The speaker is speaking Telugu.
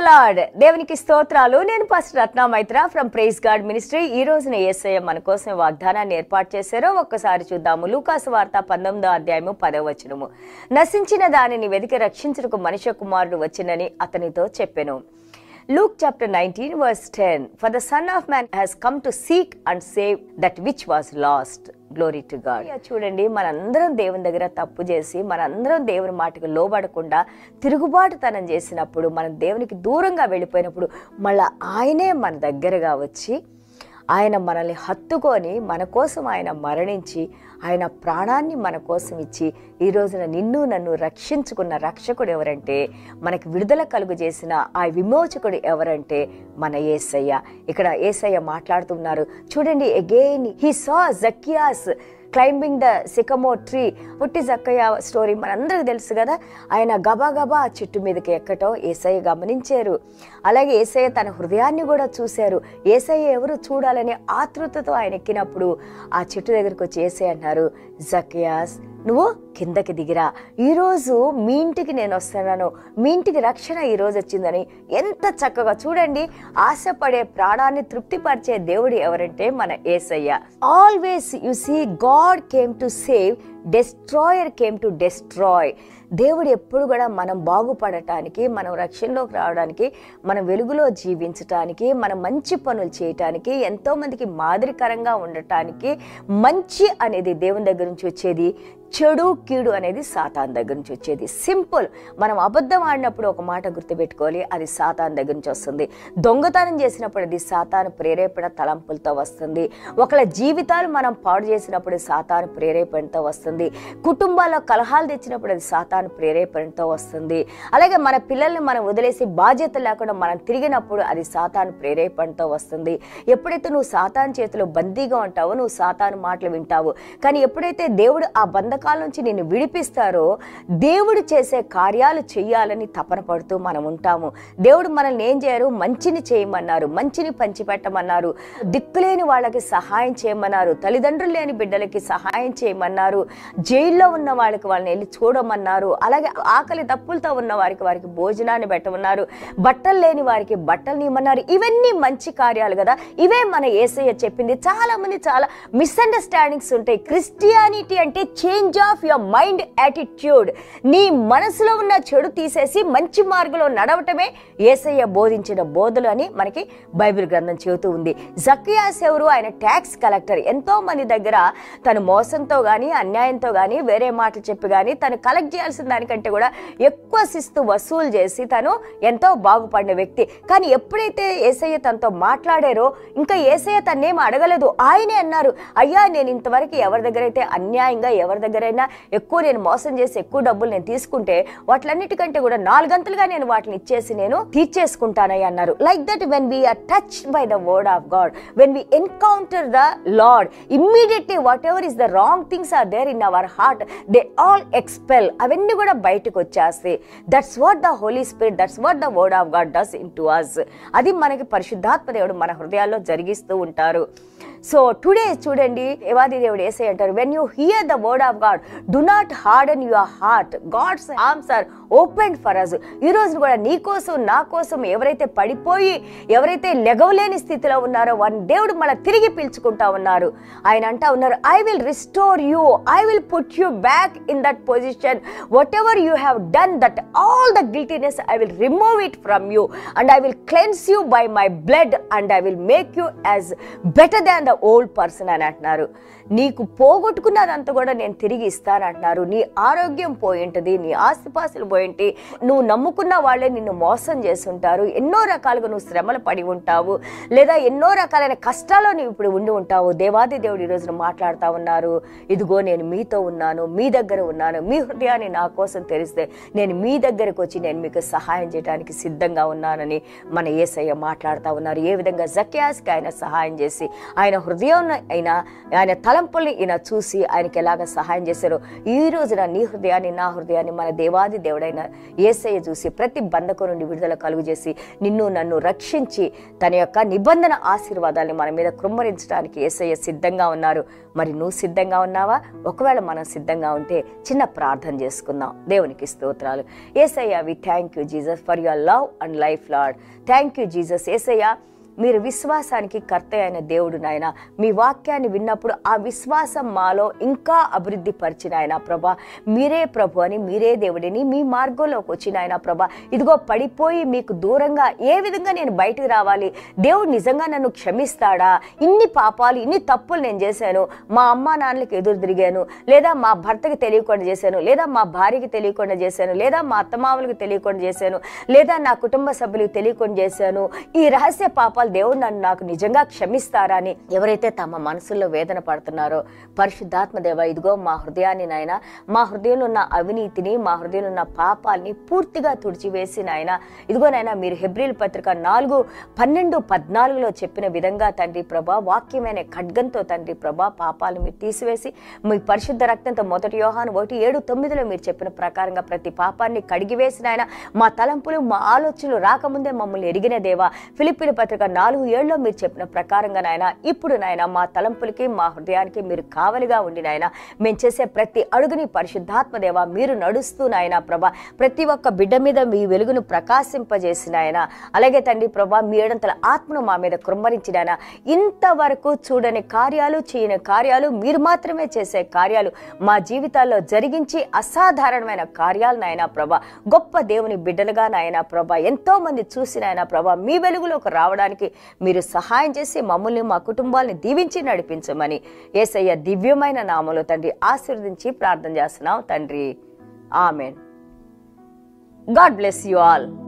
లార్డ్ దేవునికి స్తోత్రాలు నేను pastor Ratna Maitra from praise God ministry ఈ రోజున ఏసయ్య మన కోసం ఈ వాగ్దానాన్ని ఏర్పాటు చేశారో ఒక్కసారి చూద్దాము లూకాసు వార్త పంతొమ్మిదో అధ్యాయము పదవ వచనము నశించిన దానిని వెతికి రక్షించుటకు మనుష్య కుమారుడు వచ్చినని అతనితో చెప్పెను Luke chapter 19 verse 10 For the son of man has come to seek and save that which was lost glory to God చూడండి మనందరం దేవుని దగ్గర తప్పు చేసి మనందరం దేవుని మాటకు లోబడకుండా తిరుగుబాటుతనం చేసినప్పుడు మనం దేవునికి దూరంగా వెళ్ళిపోయినప్పుడు మళ్ళీ ఆయనే మన దగ్గరగా వచ్చి ఆయన మనల్ని హత్తుకొని మన కోసం ఆయన మరణించి ఆయన ప్రాణాన్ని మన కోసం ఇచ్చి ఈ రోజున నిన్ను నన్ను రక్షించుకున్న రక్షకుడు ఎవరంటే మనకి విడుదల కలుగు చేసిన ఆ విమోచకుడు ఎవరంటే మన ఏసయ్య ఇక్కడ ఏసయ్య మాట్లాడుతున్నారు చూడండి again he saw Zacchaeus climbing the sycamore tree పుట్టి జక్కయ్య స్టోరీ మనందరికి తెలుసు కదా ఆయన గబా గబా ఆ చెట్టు మీదకి ఎక్కటం ఏసయ్య గమనించారు అలాగే ఏసయ్య తన హృదయాన్ని కూడా చూశారు ఏసయ్య ఎవరు చూడాలనే ఆతృతతో ఆయన ఎక్కినప్పుడు ఆ చెట్టు దగ్గరికి వచ్చి ఏసయ్య అన్నారు జకియాస్ నువ్వు కిందకి దిగిరా ఈరోజు మీ ఇంటికి నేను వస్తున్నాను మీ ఇంటికి రక్షణ ఈరోజు వచ్చిందని ఎంత చక్కగా చూడండి ఆశపడే ప్రాణాన్ని తృప్తిపరిచే దేవుడు ఎవరంటే మన Yesayya always you see God came to save destroyer came to destroy దేవుడు ఎప్పుడు కూడా మనం బాగుపడటానికి మనం రక్షణలోకి రావడానికి మనం వెలుగులో జీవించటానికి మనం మంచి పనులు చేయటానికి ఎంతో మందికి మాదిరికరంగా ఉండటానికి మంచి అనేది దేవుని దగ్గర నుంచి వచ్చేది చెడు కీడు అనేది సాతాన్ దగ్గర నుంచి వచ్చేది సింపుల్ మనం అబద్ధం ఆడినప్పుడు ఒక మాట గుర్తుపెట్టుకోవాలి అది సాతాన్ దగ్గర నుంచి వస్తుంది దొంగతనం చేసినప్పుడు అది సాతాను ప్రేరేపణ తలంపులతో వస్తుంది ఒకళ్ళ జీవితాలు మనం పాడు చేసినప్పుడు సాతాను ప్రేరేపణతో వస్తుంది కుటుంబాల్లో కలహాలు తెచ్చినప్పుడు అది సాతాను ప్రేరేపణతో వస్తుంది అలాగే మన పిల్లల్ని మనం వదిలేసి బాధ్యత లేకుండా మనం తిరిగినప్పుడు అది సాతాను ప్రేరేపణతో వస్తుంది ఎప్పుడైతే నువ్వు సాతాను చేతిలో బందీగా ఉంటావో నువ్వు సాతాను మాటలు వింటావు కానీ ఎప్పుడైతే దేవుడు ఆ బంధకాల నుంచి నిన్ను విడిపిస్తారో దేవుడు చేసే కార్యాలు చెయ్యాలని తపన పడుతూ మనం ఉంటాము దేవుడు మనల్ని ఏం చేయరు మంచిని చేయమన్నారు మంచిని పంచిపెట్టమన్నారు దిక్కులేని వాళ్ళకి సహాయం చేయమన్నారు తల్లిదండ్రులు లేని బిడ్డలకి సహాయం చేయమన్నారు జైల్లో ఉన్న వాళ్ళకి వాళ్ళని వెళ్ళి చూడమన్నారు అలాగే ఆకలి తప్పులతో ఉన్న వారికి వారికి భోజనాన్ని పెట్టమన్నారు బట్టలు లేని వారికి బట్టలు ఇవ్వమన్నారు ఇవన్నీ మంచి కార్యాలు కదా ఇవే మన ఏసయ్య చెప్పింది చాలా మంది చాలా మిస్అండర్స్టాండింగ్స్ ఉంటాయి క్రిస్టియానిటీ అంటే change of your mind attitude నీ మనసులో ఉన్న చెడు తీసేసి మంచి మార్గంలో నడవటమే ఏసయ్య బోధించిన బోధలు అని మనకి బైబిల్ గ్రంథం చెబుతూ ఉంది జకియాస్ ఎవరు ఆయన ట్యాక్స్ కలెక్టర్ ఎంతో మంది దగ్గర తను మోసంతో కానీ అన్యాయంతో కానీ వేరే మాటలు చెప్పి కానీ తను కలెక్ట్ చేయాల్సిన దానికంటే కూడా ఎక్కువ శిస్తు వసూలు చేసి తను ఎంతో బాగుపడిన వ్యక్తి కానీ ఎప్పుడైతే ఏసయ్య తనతో మాట్లాడారో ఇంకా ఏసయ్య తన్నేం అడగలేదు ఆయనే అన్నారు అయ్యా నేను ఇంతవరకు ఎవరి దగ్గర అయితే అన్యాయంగా ఎవరి దగ్గరైనా ఎక్కువ నేను మోసం చేసి ఎక్కువ డబ్బులు నేను తీసుకుంటే వాటిలన్నిటికంటే కూడా నాలుగంతలుగా నేను వాటిని ఇచ్చేసి నేను తీర్చేసుకుంటానయ్య అన్నారు like that when we are touch by the word of God when we encounter the Lord immediately whatever is the wrong things are there in our heart they all expel అవన్నీ కూడా బయటకు వచ్చేస్తాయి that's what the Holy Spirit that's what the word of God does into us అది మనకి పరిశుద్ధాత్మ దేవుడు మన హృదయాల్లో జరిగిస్తూ ఉంటారు సో టుడే చూడండి దేవాది దేవుడు ఏసై అంటారు when you hear the word of God do not harden your heart God's arms are open for us ఈ రోజు కూడా నీ కోసం నా కోసం ఎవరైతే పడిపోయి ఎవరైతే లెగవలేని స్థితిలో ఉన్నారో వారిని దేవుడు మళ్ళీ తిరిగి పిలుచుకుంటా ఉన్నారు ఆయన అంటా ఉన్నారు I will restore you I will put you back in that position whatever you have done that all the guiltiness I will remove it from you and I will cleanse you by my blood and I will make you as better than the old person అని అంటున్నారు నీకు పోగొట్టుకున్నదంతా కూడా నేను తిరిగి ఇస్తానంటున్నారు నీ ఆరోగ్యం పోయింటది నీ ఆస్తిపాస్తులు పోయింటి నువ్వు నమ్ముకున్న వాళ్ళే నిన్ను మోసం చేస్తుంటారు ఎన్నో రకాలుగా నువ్వు శ్రమలు పడి ఉంటావు లేదా ఎన్నో రకాలైన కష్టాల్లో నువ్వు ఇప్పుడు ఉండి ఉంటావు దేవాది దేవుడు ఈ రోజున మాట్లాడుతూ ఉన్నారు ఇదిగో నేను మీతో ఉన్నాను మీ దగ్గర ఉన్నాను మీ హృదయాన్ని నా కోసం తెరిస్తే నేను మీ దగ్గరకు వచ్చి నేను మీకు సహాయం చేయడానికి సిద్ధంగా ఉన్నానని మన ఏసయ్య మాట్లాడుతూ ఉన్నారు ఏ విధంగా జక్యాస్కి ఆయన సహాయం చేసి ఆయన హృదయం అయినా ఆయన తలంపుల్ని ఈయన చూసి ఆయనకి ఎలాగ సహాయం చేశారో ఈ రోజున నీ హృదయాన్ని నా హృదయాన్ని మన దేవాది దేవుడైన దేవుడైన ఏసయ్య చూసి ప్రతి బంధకం నుండి విడుదల కలుగు చేసి నిన్ను నన్ను రక్షించి తన యొక్క నిబంధన ఆశీర్వాదాన్ని మన మీద కృమ్మరించడానికి ఏసయ్య సిద్ధంగా ఉన్నారు మరి నువ్వు సిద్ధంగా ఉన్నావా ఒకవేళ మనం సిద్ధంగా ఉంటే చిన్న ప్రార్థన చేసుకుందాం దేవునికి స్తోత్రాలు Yesayya we thank you Jesus for your love and life Lord thank you Jesus Yesayya మీరు విశ్వాసానికి కర్త అయిన దేవుడు నాయన మీ వాక్యాన్ని విన్నప్పుడు ఆ విశ్వాసం మాలో ఇంకా అభివృద్ధి పరిచిన ఆయన ప్రభా మీరే ప్రభు అని మీరే దేవుడిని మీ మార్గంలోకి వచ్చిన ఆయన ప్రభా ఇదిగో పడిపోయి మీకు దూరంగా ఏ విధంగా నేను బయటకు రావాలి దేవుడు నిజంగా నన్ను క్షమిస్తాడా ఇన్ని పాపాలు ఇన్ని తప్పులు నేను చేశాను మా అమ్మా నాన్నలకు ఎదురు తిరిగాను లేదా మా భర్తకి తెలియకుండా చేశాను లేదా మా భార్యకి తెలియకుండా చేశాను లేదా మా అత్తమామలకు తెలియకుండా చేశాను లేదా నా కుటుంబ సభ్యులకు తెలియకుండా చేశాను ఈ రహస్య పాపాలు దేవుడు నన్ను నాకు నిజంగా క్షమిస్తారా అని ఎవరైతే తమ మనసుల్లో వేదన పడుతున్నారో పరిశుద్ధాత్మ దేవ ఇదిగో మా హృదయాన్ని నాయన మా హృదయంలో ఉన్న అవినీతిని మా హృదయంలో ఉన్న పాపాల్ని పూర్తిగా తుడిచివేసి నాయన ఇదిగో నాయన మీరు హెబ్రిల్ పత్రిక నాలుగు పన్నెండు పద్నాలుగులో చెప్పిన విధంగా తండ్రి ప్రభా వాక్యమైన ఖడ్గంతో తండ్రి ప్రభా పాపాలు మీరు తీసివేసి మీ పరిశుద్ధ రక్తంతో మొదటి యోహాను ఒకటి ఏడు తొమ్మిదిలో మీరు చెప్పిన ప్రకారంగా ప్రతి పాపాన్ని కడిగివేసిన ఆయన మా తలంపులు మా ఆలోచనలు రాకముందే మమ్మల్ని ఎరిగిన దేవా ఫిలిపిన పత్రిక నాలుగు ఏళ్ళలో మీరు చెప్పిన ప్రకారంగా నాయన ఇప్పుడు నాయన మా తలంపులకి మా హృదయానికి మీరు కావలిగా ఉండి నాయన మేము చేసే ప్రతి అడుగుని పరిశుద్ధాత్మ దేవా మీరు నడుస్తూ నాయన ప్రభా ప్రతి ఒక్క బిడ్డ మీద మీ వెలుగును ప్రకాశింపజేసిన ఆయన అలాగే తండ్రి ప్రభా మీ ఏడంతల ఆత్మను మా మీద కృమ్మరించిన ఆయన ఇంతవరకు చూడని కార్యాలు చేయని కార్యాలు మీరు మాత్రమే చేసే కార్యాలు మా జీవితాల్లో జరిగించి అసాధారణమైన కార్యాలు నాయన ప్రభా గొప్ప దేవుని బిడ్డలుగా నాయన ప్రభా ఎంతో మంది చూసిన ఆయన ప్రభా మీ వెలుగులోకి రావడానికి మీరు సహాయం చేసి మమ్మల్ని మా కుటుంబాన్ని దీవించి నడిపించమని ఏసయ్య దివ్యమైన నామలో తండ్రి ఆశీర్వదించి ప్రార్థన చేస్తున్నాం తండ్రి amen God bless you all